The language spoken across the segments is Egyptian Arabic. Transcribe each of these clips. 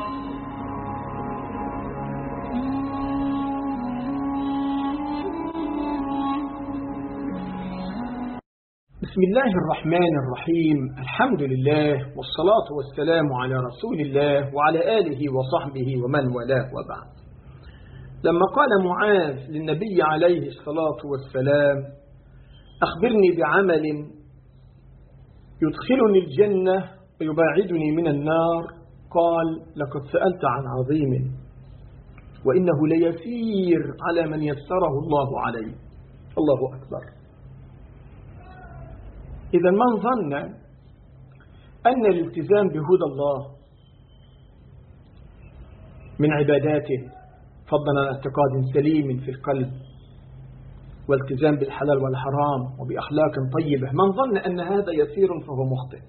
بسم الله الرحمن الرحيم الحمد لله والصلاة والسلام على رسول الله وعلى آله وصحبه ومن والاه وبعد لما قال معاذ للنبي عليه الصلاة والسلام أخبرني بعمل يدخلني الجنة ويباعدني من النار قال لقد سألت عن عظيم وإنه ليسير على من يسره الله عليه الله أكبر إذا من ظن أن الالتزام بهدى الله من عباداته فضلا عن اعتقاد سليم في القلب والتزام بالحلال والحرام وبأخلاق طيبة من ظن أن هذا يسير فهو مخطئ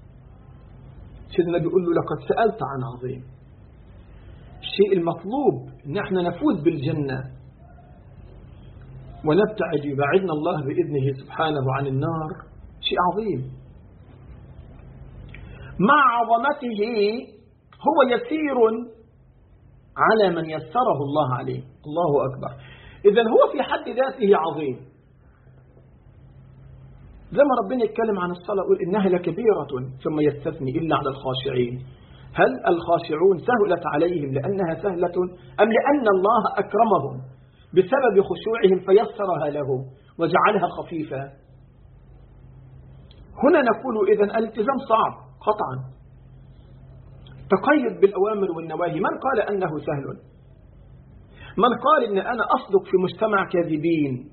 سيدنا بيقول له لقد سألت عن عظيم الشيء المطلوب ان احنا نفوز بالجنة ونبتعد يبعدنا الله بإذنه سبحانه عن النار شيء عظيم مع عظمته هو يسير على من يسره الله عليه الله أكبر إذا هو في حد ذاته عظيم زي ما ربنا يتكلم عن الصلاة يقول إنها لكبيرة ثم يستثني إلا على الخاشعين هل الخاشعون سهلت عليهم لأنها سهلة أم لأن الله أكرمهم بسبب خشوعهم فيسرها لهم وجعلها خفيفة هنا نقول إذا الالتزام صعب قطعا تقيد بالأوامر والنواهي من قال أنه سهل من قال إن أنا أصدق في مجتمع كاذبين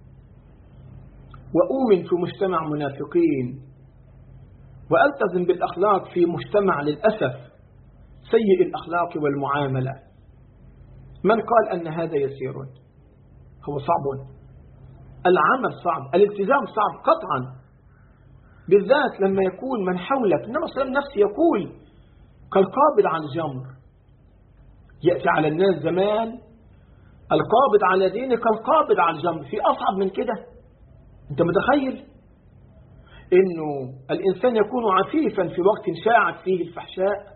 وأؤمن في مجتمع منافقين وألتزم بالأخلاق في مجتمع للأسف سيء الأخلاق والمعاملة من قال أن هذا يسير هو صعب العمل صعب الالتزام صعب قطعا بالذات لما يكون من حولك إنما صلى نفسه يقول كالقابض على الجمر يأتي على الناس زمان القابض على دينك كالقابض على الجمر في أصعب من كده أنت متخيل إنه الإنسان يكون عفيفا في وقت شاعت فيه الفحشاء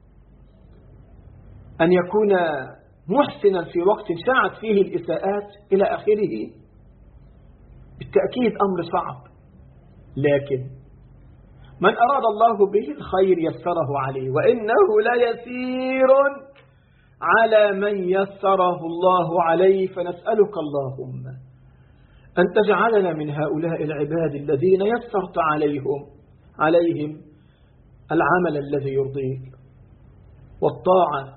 أن يكون محسنا في وقت شاعت فيه الإساءات إلى آخره بالتأكيد أمر صعب لكن من أراد الله به الخير يسره عليه وإنه ليسير على من يسره الله عليه فنسألك اللهم أن تجعلنا من هؤلاء العباد الذين يسرت عليهم عليهم العمل الذي يرضيك والطاعة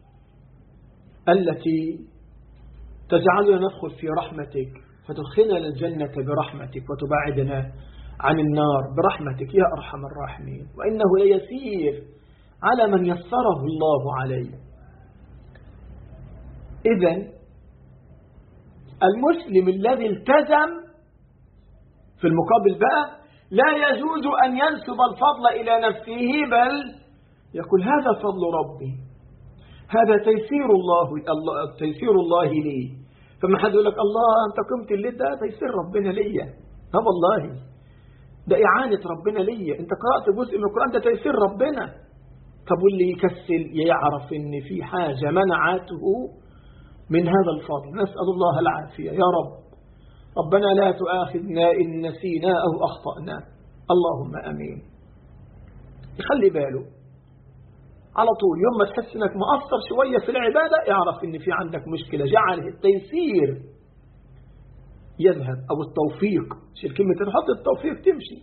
التي تجعلنا ندخل في رحمتك فتدخلنا الجنة برحمتك وتباعدنا عن النار برحمتك يا أرحم الراحمين وإنه ليسير على من يسره الله عليه إذا المسلم الذي التزم في المقابل بقى لا يجوز أن ينسب الفضل إلى نفسه بل يقول هذا فضل ربي هذا تيسير الله تيسير الله لي فما حد يقول لك الله أنت قمت اللي ده تيسير ربنا ليا ها والله ده إعانة ربنا ليا أنت قرأت جزء من القرآن ده تيسير ربنا طب واللي يكسل يعرف ان في حاجة منعته من هذا الفضل نسأل الله العافية يا رب ربنا لا تؤاخذنا إن نسينا أو أخطأنا اللهم أمين يخلي باله على طول يوم ما تحس انك مقصر شوية في العبادة اعرف ان في عندك مشكلة جعل التيسير يذهب او التوفيق شيل كلمة تحط التوفيق تمشي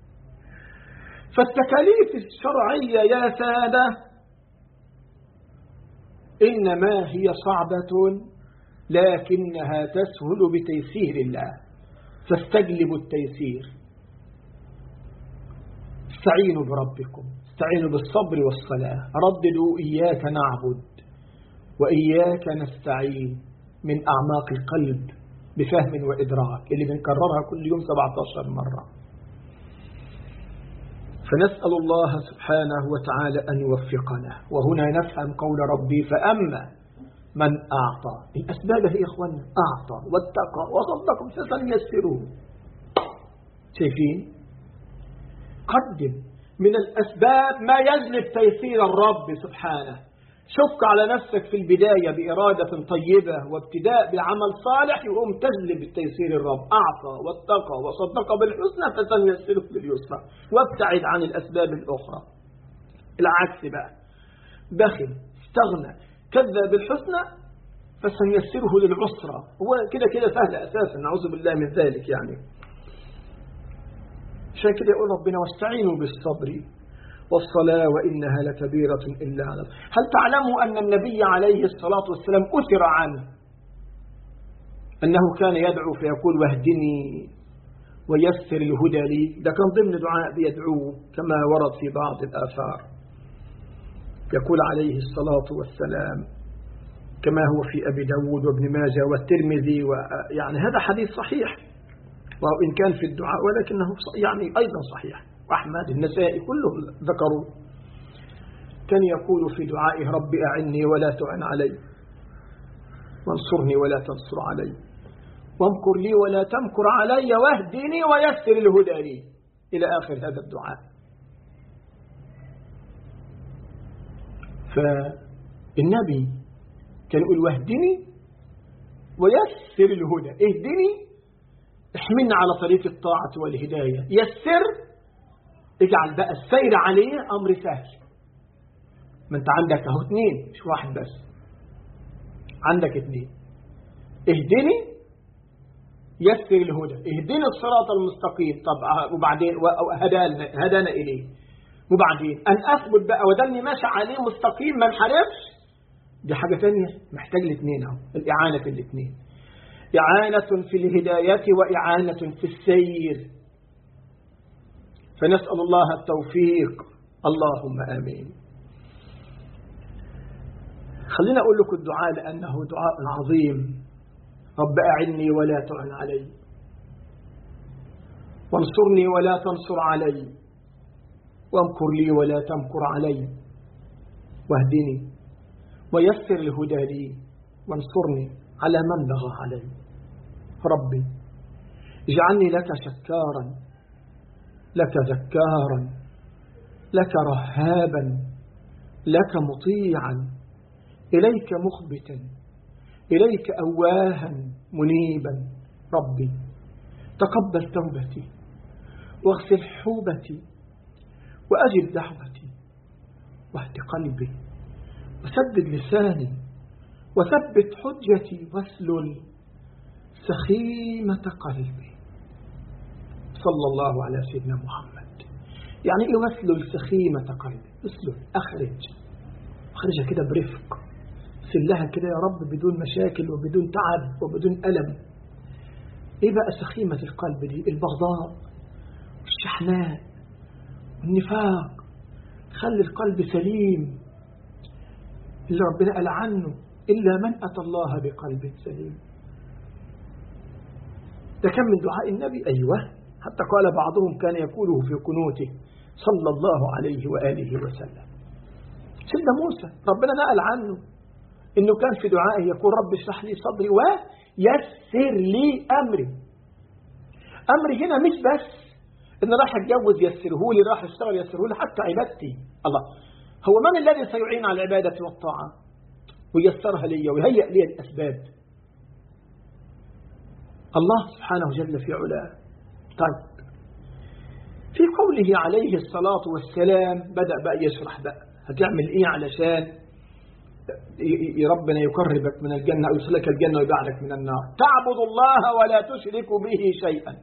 فالتكاليف الشرعية يا سادة إنما هي صعبة لكنها تسهل بتيسير الله فاستجلبوا التيسير استعينوا بربكم استعينوا بالصبر والصلاة رددوا إياك نعبد وإياك نستعين من أعماق القلب بفهم وإدراك اللي بنكررها كل يوم 17 مرة فنسأل الله سبحانه وتعالى أن يوفقنا وهنا نفهم قول ربي فأما من أعطى الأسباب هي إخواننا أعطى واتقى وصدقم فسنيسره شايفين قدم من الأسباب ما يجلب تيسير الرب سبحانه شك على نفسك في البداية بإرادة طيبة وابتداء بعمل صالح يقوم تجلب التيسير الرب أعطى واتقى وصدق بالحسنى فسنيسره لليسرى وابتعد عن الأسباب الأخرى العكس بقى بخل استغنى كذب بالحسنى فسنيسره للعسرى هو كده كده سهل أساسا نعوذ بالله من ذلك يعني عشان كده يقول ربنا واستعينوا بالصبر والصلاة وإنها لكبيرة إلا على هل تعلموا أن النبي عليه الصلاة والسلام أثر عنه أنه كان يدعو فيقول واهدني ويسر الهدى لي ده كان ضمن دعاء بيدعوه كما ورد في بعض الآثار يقول عليه الصلاة والسلام كما هو في أبي داود وابن ماجه والترمذي يعني هذا حديث صحيح وإن كان في الدعاء ولكنه يعني أيضا صحيح أحمد النسائي كلهم ذكروا كان يقول في دعائه رب أعني ولا تعن علي وانصرني ولا تنصر علي وامكر لي ولا تمكر علي واهدني ويسر الهدى لي إلى آخر هذا الدعاء فالنبي كان يقول واهدني ويسر الهدى اهدني احملنا على طريق الطاعة والهداية يسر اجعل بقى السير عليه أمر سهل ما انت عندك اهو اثنين مش واحد بس عندك اثنين اهدني يسر الهدى اهدنا الصراط المستقيم طب وبعدين هدانا هدانا إليه وبعدين أن أثبت بقى ودلني ماشي عليه مستقيم ما انحرفش دي حاجة تانية محتاج الاثنين اهو الإعانة في الاثنين إعانة في الهداية وإعانة في السير فنسأل الله التوفيق اللهم آمين خلينا أقول لكم الدعاء لأنه دعاء عظيم رب أعني ولا تعن علي وانصرني ولا تنصر علي وامكر لي ولا تمكر علي واهدني ويسر الهدى لي وانصرني على من بغى علي ربي اجعلني لك شكارا لك ذكارا لك رهابا لك مطيعا إليك مخبتا إليك أواها منيبا ربي تقبل توبتي واغسل حوبتي وأجب دعوتي واهد قلبي وسدد لساني وثبت حجتي واسلل سخيمة قلبي صلى الله على سيدنا محمد يعني ايه واسلل سخيمة قلبي اسلل اخرج اخرجها كده برفق سلها كده يا رب بدون مشاكل وبدون تعب وبدون ألم ايه بقى سخيمة القلب دي البغضاء والشحناء والنفاق خلي القلب سليم اللي ربنا قال عنه إلا من أتى الله بقلب سليم ده كان من دعاء النبي أيوه حتى قال بعضهم كان يقوله في قنوته صلى الله عليه وآله وسلم سيدنا موسى ربنا نقل عنه انه كان في دعائه يقول رب اشرح لي صدري ويسر لي امري امري هنا مش بس ان راح اتجوز يسره لي راح اشتغل يسره لي حتى عبادتي الله هو من الذي سيعين على العبادة والطاعة ويسرها لي ويهيئ لي الأسباب الله سبحانه جل في علاه طيب في قوله عليه الصلاة والسلام بدأ بقى يشرح بقى هتعمل ايه علشان ربنا يقربك من الجنة أو يوصلك الجنة ويبعدك من النار تعبد الله ولا تشرك به شيئا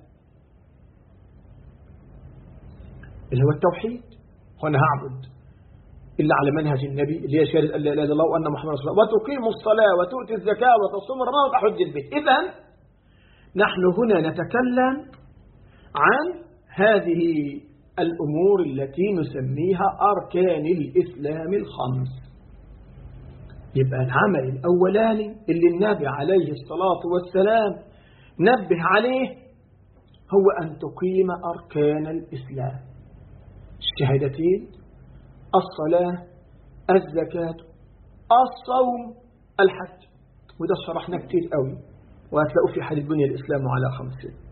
اللي هو التوحيد وأنا هعبد إلا على منهج النبي اللي هي شهادة أن لا إله إلا الله وأن محمد رسول الله وتقيم الصلاة وتؤتي الزكاة وتصوم رمضان وتحج البيت إذا نحن هنا نتكلم عن هذه الأمور التي نسميها أركان الإسلام الخمس يبقى العمل الأولاني اللي النبي عليه الصلاة والسلام نبه عليه هو أن تقيم أركان الإسلام الشهادتين الصلاة الزكاة الصوم الحج وده شرحنا كتير قوي وهتلاقوا في حديث بني الإسلام على خمسين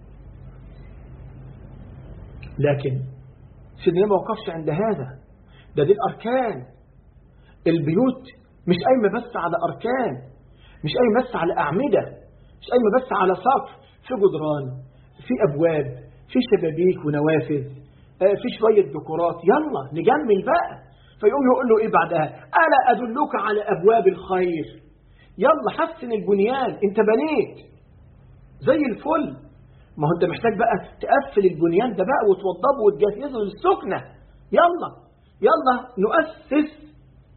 لكن سيدنا ما وقفش عند هذا ده دي الأركان البيوت مش قايمة بس على أركان مش قايمة بس على أعمدة مش قايمة بس على سقف في جدران في أبواب في شبابيك ونوافذ آه، في شوية ديكورات يلا نجمل بقى فيقوم يقول له إيه بعدها ألا أدلك على أبواب الخير يلا حسن البنيان أنت بنيت زي الفل ما هو أنت محتاج بقى تقفل البنيان ده بقى وتوضبه وتجهزه للسكنة يلا يلا نؤسس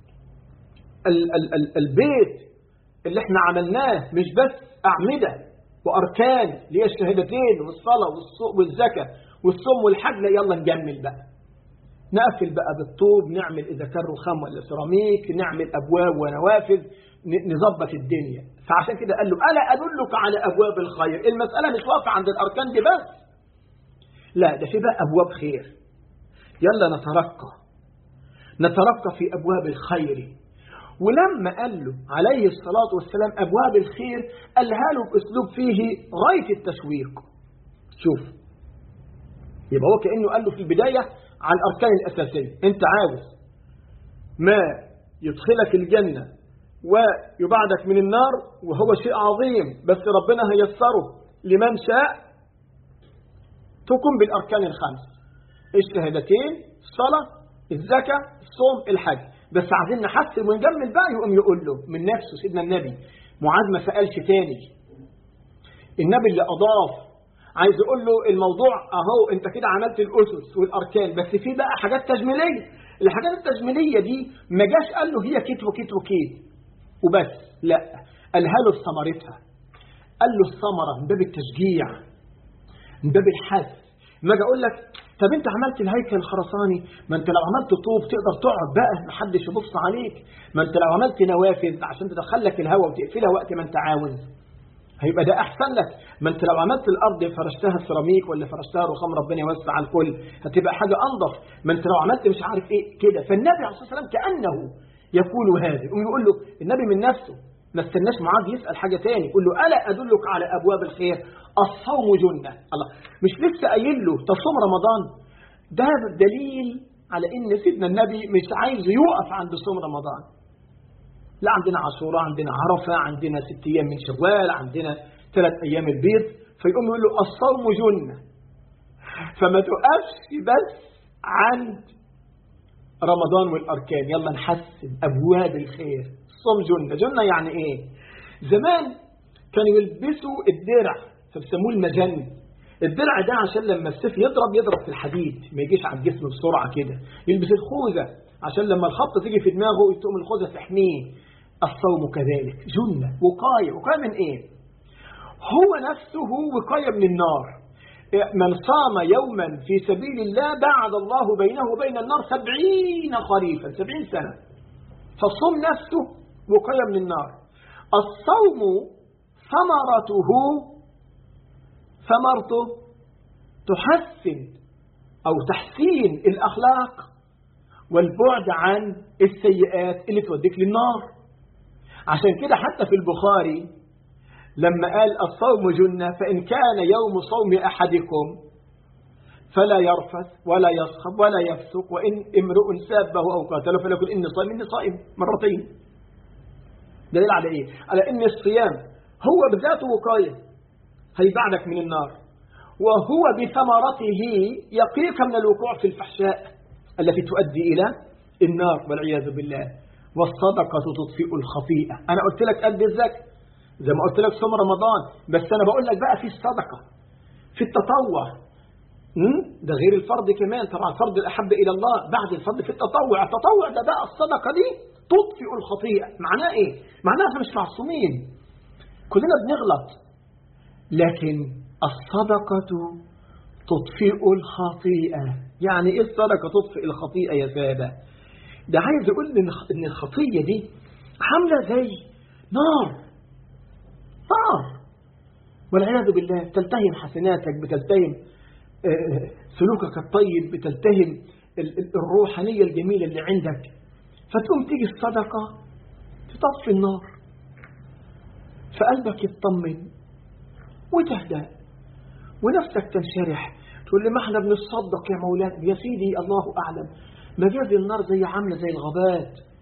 ال ال ال البيت اللي احنا عملناه مش بس أعمدة وأركان اللي هي الشهادتين والصلاة والصوم والزكاة والصوم والحج لا يلا نجمل بقى نقفل بقى بالطوب نعمل إذا كان رخام ولا سيراميك نعمل أبواب ونوافذ نظبط الدنيا فعشان كده قال له ألا أدلك على أبواب الخير المسألة مش واقفة عند الأركان دي بس لا ده في بقى أبواب خير يلا نترقى نترقى في أبواب الخير ولما قال له عليه الصلاة والسلام أبواب الخير قالها له بأسلوب فيه غاية التشويق شوف يبقى هو كأنه قال له في البداية عن الأركان الأساسية أنت عاوز ما يدخلك الجنة ويبعدك من النار وهو شيء عظيم بس ربنا هيسره لمن شاء تكون بالأركان الخمس الشهادتين الصلاة الزكاة الصوم الحج بس عايزين نحسن ونجمل بقى يقوم يقول له من نفسه سيدنا النبي معاذ ما سألش تاني النبي اللي أضاف عايز يقول له الموضوع اهو انت كده عملت الاسس والاركان بس في بقى حاجات تجميليه الحاجات التجميليه دي ما جاش قال له هي كت وكت وكت وبس لا قالها له بثمرتها قال له الثمره من باب التشجيع من باب الحث ما اجي اقول لك طب انت عملت الهيكل الخرساني ما انت لو عملت طوب تقدر تقعد بقى محدش يبص عليك ما انت لو عملت نوافذ عشان تدخل لك الهواء وتقفلها وقت ما انت عاوز هيبقى ده احسن لك ما انت لو عملت الارض فرشتها سيراميك ولا فرشتها رخام ربنا يوسع على الكل هتبقى حاجه انظف ما انت لو عملت مش عارف ايه كده فالنبي عليه الصلاه والسلام كانه يقول هذا ويقول له النبي من نفسه ما استناش معاذ يسال حاجه تاني يقول له الا ادلك على ابواب الخير الصوم جنه الله مش لسه قايل له تصوم رمضان ده دليل على ان سيدنا النبي مش عايز يوقف عند صوم رمضان لا عندنا عاشوراء عندنا عرفة عندنا ست أيام من شوال عندنا ثلاث أيام البيض فيقوم يقول له الصوم جنة فما تقفش بس عند رمضان والأركان يلا نحسن أبواب الخير الصوم جنة جنة يعني إيه زمان كانوا يلبسوا الدرع فبسموه المجن الدرع ده عشان لما السيف يضرب يضرب في الحديد ما يجيش على الجسم بسرعة كده يلبس الخوذة عشان لما الخبطة تيجي في دماغه تقوم الخوذة تحميه الصوم كذلك جنة وقاية وقاية من ايه هو نفسه وقاية من النار من صام يوما في سبيل الله بعد الله بينه وبين النار سبعين خريفا سبعين سنة فالصوم نفسه وقاية من النار الصوم ثمرته ثمرته تحسن أو تحسين الأخلاق والبعد عن السيئات اللي توديك للنار عشان كده حتى في البخاري لما قال الصوم جنة فإن كان يوم صوم أحدكم فلا يرفث ولا يصخب ولا يفسق وإن امرؤ سابه أو قاتله فليقل إني صائم إني صائم مرتين دليل على إيه؟ على إن الصيام هو بذاته وقاية هيبعدك من النار وهو بثمرته يقيك من الوقوع في الفحشاء التي تؤدي إلى النار والعياذ بالله والصدقة تطفئ الخطيئة أنا قلت لك قد الزكاة زي ما قلت لك صوم رمضان بس أنا بقول لك بقى في الصدقة في التطوع ده غير الفرض كمان طبعا الفرض الأحب إلى الله بعد الفرض في التطوع التطوع ده بقى الصدقة دي تطفئ الخطيئة معناه إيه؟ معناها احنا مش معصومين كلنا بنغلط لكن الصدقة تطفئ الخطيئة يعني إيه الصدقة تطفئ الخطيئة يا سادة ده عايز يقول إن الخطية دي عاملة زي نار نار والعياذ بالله تلتهم حسناتك بتلتهم سلوكك الطيب بتلتهم الروحانية الجميلة اللي عندك فتقوم تيجي الصدقة تطفي النار فقلبك يطمن وتهدى ونفسك تنشرح تقول لي ما احنا بنتصدق يا مولانا يا سيدي الله أعلم مجاز النار زي عاملة زي الغابات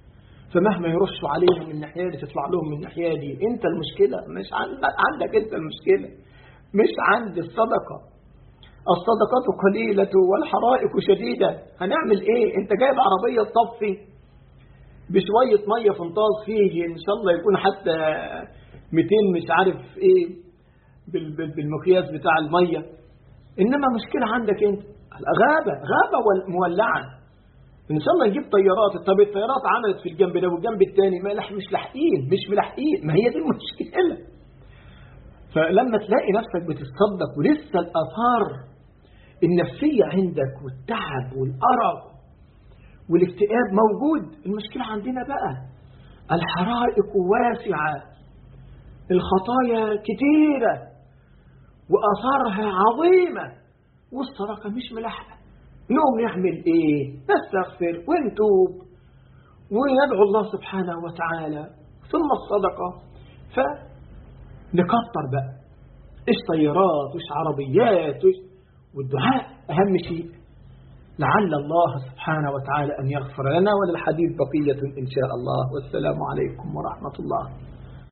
فمهما يرشوا علينا من الناحية دي تطلع لهم من الناحية دي انت المشكلة مش عندك, عندك انت المشكلة مش عند الصدقة الصدقة قليلة والحرائق شديدة هنعمل ايه انت جايب عربية تطفي بشوية مية في انطاز فيه ان شاء الله يكون حتى 200 مش عارف ايه بالمقياس بتاع المية انما مشكلة عندك انت غابة غابة مولعة ان شاء الله نجيب طيارات طب الطيارات عملت في الجنب ده والجنب الثاني ما لح مش لاحقين مش ملاحقين ما هي دي المشكلة فلما تلاقي نفسك بتتصدق ولسه الآثار النفسية عندك والتعب والأرق والاكتئاب موجود المشكلة عندنا بقى الحرائق واسعة الخطايا كتيرة وأثارها عظيمة والصدقة مش ملاحقة نقوم نعمل ايه نستغفر ونتوب وندعو الله سبحانه وتعالى ثم الصدقة فنكتر بقى ايش طيارات وايش عربيات وإيش والدعاء أهم شيء لعل الله سبحانه وتعالى أن يغفر لنا وللحديث بقية إن شاء الله والسلام عليكم ورحمة الله